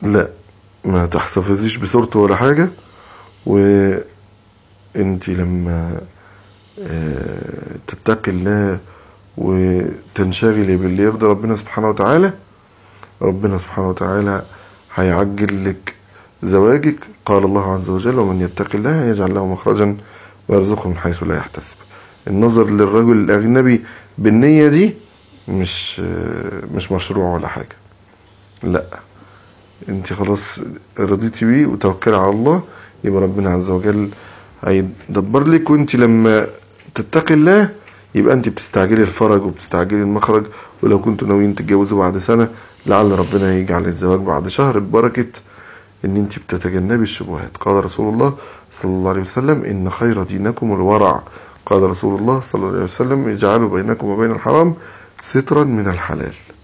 لا ما تحتفظيش بصورته ولا حاجة وانت لما آه، تتقي الله وتنشغلي باللي يرضي ربنا سبحانه وتعالى ربنا سبحانه وتعالى هيعجل لك زواجك قال الله عز وجل ومن يتق الله يجعل له مخرجا ويرزقه من حيث لا يحتسب النظر للرجل الأجنبي بالنية دي مش مش مشروع ولا حاجة لا انت خلاص رضيتي بيه وتوكلي على الله يبقى ربنا عز وجل هيدبر لك وانت لما تتقي الله يبقى انت بتستعجلي الفرج وبتستعجلي المخرج ولو كنتوا ناويين تتجوزوا بعد سنة لعل ربنا يجعل الزواج بعد شهر ببركة ان انت بتتجنبي الشبهات قال رسول الله صلى الله عليه وسلم ان خير دينكم الورع قال رسول الله صلى الله عليه وسلم اجعلوا بينكم وبين الحرام سترا من الحلال